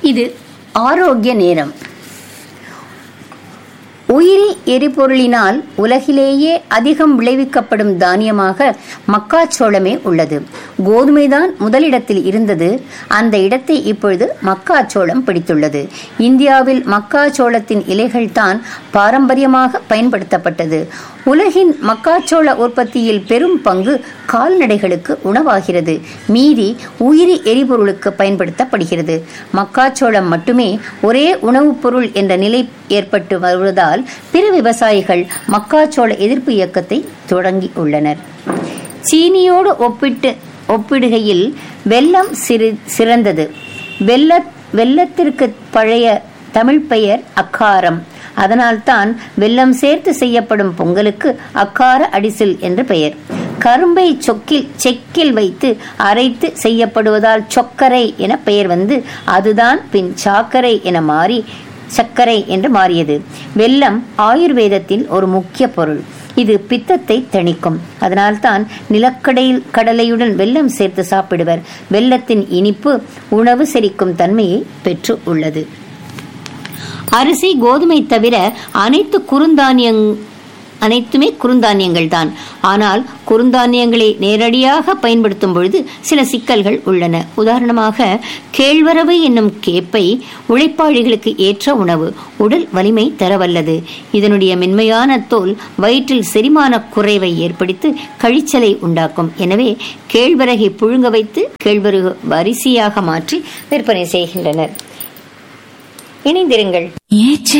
இது ஆரோக்கிய நேரம் உயிரி எரிபொருளினால் உலகிலேயே அதிகம் விளைவிக்கப்படும் தானியமாக மக்காச்சோளமே உள்ளது கோதுமைதான் முதலிடத்தில் இருந்தது அந்த இடத்தை இப்பொழுது மக்காச்சோளம் பிடித்துள்ளது இந்தியாவில் மக்காச்சோளத்தின் இலைகள் தான் பாரம்பரியமாக பயன்படுத்தப்பட்டது உலகின் மக்காச்சோள உற்பத்தியில் பெரும் பங்கு கால்நடைகளுக்கு உணவாகிறது மீதி உயிரி எரிபொருளுக்கு பயன்படுத்தப்படுகிறது மக்காச்சோளம் மட்டுமே ஒரே உணவுப் பொருள் என்ற நிலை ஏற்பட்டு வருவதால் பிற விவசாயிகள் மக்காச்சோள எதிர்ப்பு இயக்கத்தை தொடங்கி உள்ளனர் சீனியோடு ஒப்பிட்டு ஒப்பிடுகையில் வெல்லம் சிறு சிறந்தது வெள்ள வெள்ளத்திற்கு பழைய தமிழ் பெயர் அக்காரம் அதனால்தான் வெல்லம் சேர்த்து செய்யப்படும் பொங்கலுக்கு அக்கார அடிசில் என்று பெயர் கரும்பை சொக்கில் செக்கில் வைத்து அரைத்து செய்யப்படுவதால் சொக்கரை என பெயர் வந்து அதுதான் பின் சாக்கரை என மாறி சர்க்கரை என்று மாறியது வெல்லம் ஆயுர்வேதத்தின் ஒரு முக்கிய பொருள் இது பித்தத்தை தணிக்கும் அதனால்தான் நிலக்கடையில் கடலையுடன் வெல்லம் சேர்த்து சாப்பிடுவர் வெல்லத்தின் இனிப்பு உணவு செரிக்கும் தன்மையை பெற்று உள்ளது அரிசி கோதுமை தவிர அனைத்து குறுந்தானியங் அனைத்துமே குறுந்தானியங்கள் தான் ஆனால் குறுந்தானியங்களை நேரடியாக பயன்படுத்தும் பொழுது சில சிக்கல்கள் உள்ளன உதாரணமாக கேழ்வரவு என்னும் கேப்பை உழைப்பாளிகளுக்கு ஏற்ற உணவு உடல் வலிமை தரவல்லது இதனுடைய மென்மையான தோல் வயிற்றில் செரிமான குறைவை ஏற்படுத்தி கழிச்சலை உண்டாக்கும் எனவே கேழ்வரகை புழுங்க வைத்து கேழ்வரகு அரிசியாக மாற்றி விற்பனை செய்கின்றனர் இணைந்திருங்கள்